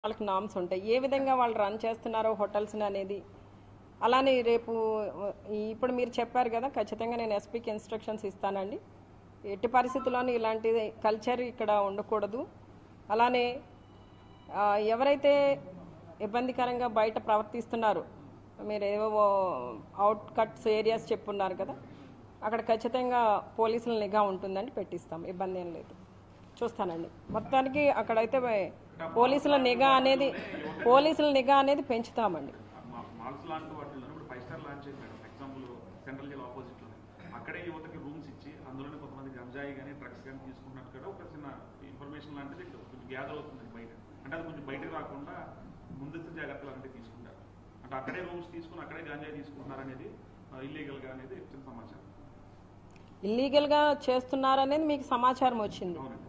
వాళ్ళకి నామ్స్ ఉంటాయి ఏ విధంగా వాళ్ళు రన్ చేస్తున్నారో హోటల్స్ అనేది అలానే రేపు ఈ- ఇప్పుడు మీరు చెప్పారు కదా ఖచ్చితంగా నేను ఎస్పీకి ఇన్స్ట్రక్షన్స్ ఇస్తానండి ఎట్టి పరిస్థితుల్లోనూ ఇలాంటి కల్చర్ ఇక్కడ ఉండకూడదు అలానే ఆ, ఎవరైతే ఇబ్బందికరంగా బయట ప్రవర్తిస్తున్నారో మీరు ఏవో అవుట్ కట్స్ ఏరియాస్ చెప్పున్నారు కదా అక్కడ ఖచ్చితంగా పోలీసుల నిఘా ఉంటుందండి పెట్టిస్తాం ఇబ్బంది ఏం లేదు చూస్తానండి మొత్తానికి అక్కడైతే పోలీసుల నిఘా అనేది పోలీసుల నిఘా అనేది పెంచుతామండి మా- మాల్స్ లాంటి వాటిలో ఇప్పుడు ఫైవ్ స్టార్ లాంచ్ చేసి madam example central jail opposite లో అక్కడే యువతకి రూమ్స్ ఇచ్చి అందులోనే కొంతమంది గంజాయి కానీ డ్రగ్స్ కానీ తీసుకుంటున్నట్టు కూడా ఒక చిన్న ఇన్ఫర్మేషన్ లాంటిది కొంచెం గ్యాదర్ అవుతుంది బయట అంటే అది కొంచెం బయటకు రాకుండా ముందస్తు జాగ్రత్తలు లాంటివి తీసుకుంటారు అంటే అక్కడే రూమ్స్ తీసుకుని అక్కడే గంజాయి తీసుకుంటున్నారు అనేది ఇల్లీగల్ గా అనేది చిన్న సమాచారం ఇల్లీగల్గా చేస్తున్నారనేది మీకు సమాచారం వచ్చింది అవునండి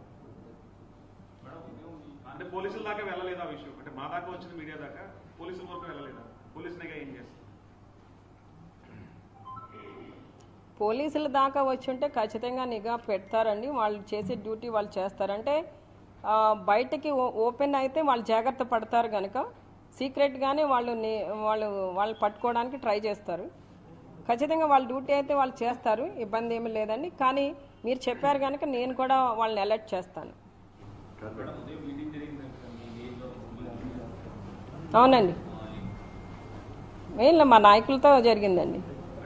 అంటే పోలీసుల దాకా వెళ్ళలేదు ఆ విషయం అంటే మా దాకా వచ్చిన మీడియా దాకా పోలీసుల వరకు వెళ్ళలేదా పోలీసులుగా ఏం చేస్తారు పోలీసుల దాకా వచ్చి ఉంటే ఖచ్చితంగా నిఘా పెడతారండి వాళ్ళు చేసే డ్యూటీ వాళ్ళు చేస్తారంటే ఆ, బయటకి ఓ- ఓపెన్ అయితే వాళ్ళు జాగ్రత్త పడతారు కనుక సీక్రెట్గానే వాళ్ళు ని- వాళ్ళు వాళ్ళు పట్టుకోవడానికి ట్రై చేస్తారు ఖచ్చితంగా వాళ్ళ డ్యూటీ అయితే వాళ్ళు చేస్తారు ఇబ్బంది ఏమీ లేదండి కానీ మీరు చెప్పారు కనుక నేను కూడా వాళ్ళని అలర్ట్ చేస్తాను అవునండి మెయిన్లో మా నాయకులతో జరిగిందండి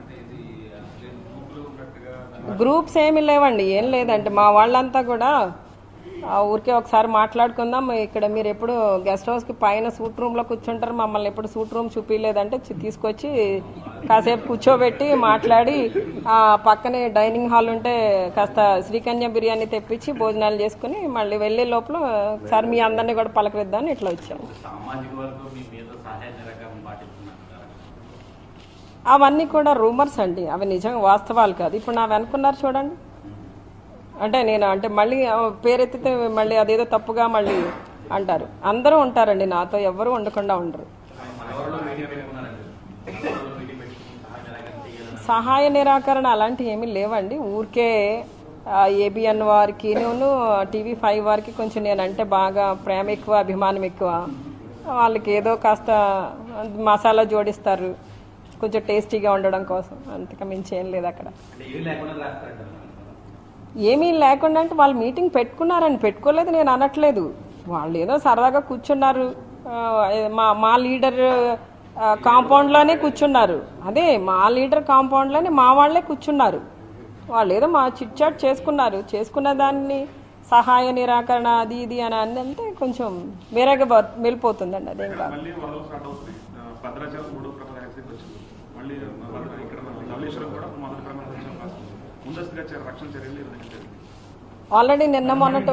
గ్రూప్స్ ఏమీ లేవండి ఏం లేదండి మా వాళ్ళంతా కూడా ఆ ఊరికే ఒకసారి మాట్లాడుకుందాం ఇక్కడ మీరు ఎప్పుడు గెస్ట్ హౌస్కి పైన సూట్ రూమ్లో కూర్చుంటారు మమ్మల్ని ఎప్పుడు సూట్ రూమ్ చూపించలేదంటే చి- తీసుకొచ్చి కాసేపు కూర్చోబెట్టి మాట్లాడి ఆ పక్కనే డైనింగ్ హాల్ ఉంటే కాస్త శ్రీకన్య బిర్యానీ తెప్పించి భోజనాలు చేసుకుని మళ్ళీ వెళ్ళే లోపల ఒకసారి మీ అందరినీ కూడా పలకరిద్దామని ఇట్లా వచ్చాము సామాజిక వర్గం మీ మీద సహాయ నిరాకరణ పాటిస్తున్నారు అవన్నీ కూడా రూమర్స్ అండి అవి నిజంగా వాస్తవాలు కాదు ఇప్పుడు నా వెనుకున్నారు చూడండి అంటే నేను అంటే మళ్ళీ ఆ, పేరెత్తితే మళ్ళీ అదేదో తప్పుగా మళ్ళీ అంటారు అందరూ ఉంటారండి నాతో ఎవరు ఉండకుండా ఉండరు మనవరంలో మీడియా పెట్టుకున్నారండి మనవరంలో మీడియా పెట్టుకుని సహాయ నిరాకరణ చేయాలని సహాయ నిరాకరణ అలాంటివి ఏమీ లేవండి ఊరికే ఏబిఎన్ వారికి నేను టీవీ ఫైవ్ వారికి కొంచెం నేనంటే బాగా ప్రేమ ఎక్కువ అభిమానం ఎక్కువ వాళ్ళకి ఏదో కాస్త మసాలా జోడిస్తారు కొంచెం టేస్టీగా ఉండడం కోసం అంతకు మించి ఏం లేదు అక్కడ అంటే ఏం లేకుండా రాస్తారంట ఏమీ లేకుండా అంటే వాళ్ళు మీటింగ్ పెట్టుకున్నారని పెట్టుకోలేదు నేను అనట్లేదు వాళ్ళు ఏదో సరదాగా కూర్చున్నారు ఆ, మా మా లీడర్ ఆ, కాంపౌండ్లోనే కూర్చున్నారు అదే మా లీడర్ కాంపౌండ్లోనే మా వాళ్ళే కూర్చున్నారు వాళ్ళు ఏదో మా చిట్ చాట్ చేసుకున్నారు చేసుకున్న దాన్ని సహాయ నిరాకరణ అది ఇది అని అని అంటే కొంచెం వేరేగా బ- వెళ్ళిపోతుందండి అదేం కాదు మళ్ళీ వరదలు స్టార్ట్ అవుతుంది ఆ, భద్రాచలం మూడో ప్రమాద యాక్సిడెంట్ వచ్చింది మళ్ళీ భద్ర- ఇక్కడ మన ధవళేశ్వరం కూడా మొదటి ప్రమాదం వచ్చే అవకాశం ఉంది. ముందస్తుగా చర్య- రక్షణ చర్యలు ఈ విధంగా జరిగింది ఆల్రెడీ నిన్న మొన్నటి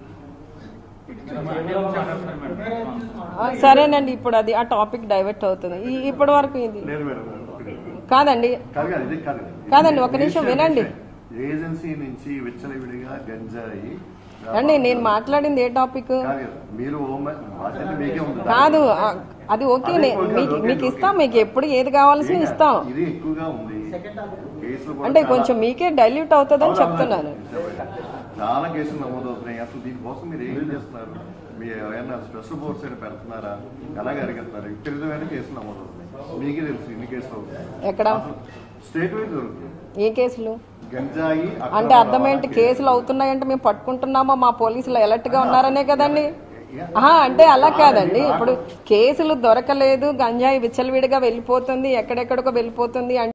ఆ, సరేనండి ఇప్పుడు అది ఆ టాపిక్ డైవర్ట్ అవుతుంది ఈ ఇప్పటి వరకు ఇది లేదు మేడం ఒకటి. కాదండి కాదు కాదు ఇది కాదు కాదండి, ఒక నిమిషం వినండి. ఏజెన్సీ నుంచి విచ్చలవిడిగా గంజాయి అండి నేను మాట్లాడింది ఏ టాపిక్ కాదు కదా, మీరు హోమ్ బాధ్యత మీకే ఉంది కాదు ఆ, అది ఓకే అదే నే- ఓకే, మీకు ఓకే, మీకు ఓకే. ఇస్తాం మీకు ఎప్పుడు ఏది కావాల్సిన ఇస్తాం ఇది ఎక్కువగా ఉంది కేసులు కూడా అంటే చాలా- కొంచెం మీకే డైల్యూట్ అవుతుందని అవును, చెప్తున్నాను అవును. చాలా కేసులు నమోదవుతున్నాయి అసలు దీనికోసం మీరు ఏం చేస్తున్నారు మీ ఏమైనా స్పెషల్ ఫోర్స్ అయినా పెడుతున్నారా ఎలాగ అరిగెత్తున్నారు విపరీతమైన కేసులు నమోదవుతున్నాయి మీకే తెలుసు ఇన్ని కేసులు అవుతున్నాయి ఎక్కడ స్టేట్ వైజ్ దొరుకుతుంది ఏ కేసులు గంజాయి అక్రమ అంటే అర్థం ఏంటి రవాణా కేసులు అవుతున్నాయంటే మేము పట్టుకుంటున్నామా మా పోలీసులు అలర్ట్ గా ఉన్నారనే కదండి ఆహా, అంటే అలా కాదండి ఇప్పుడు కేసులు దొరకలేదు గంజాయి విచ్చలవిడిగా వెళ్ళిపోతుంది ఎక్కడెక్కడికో వెళ్ళిపోతుంది అంటే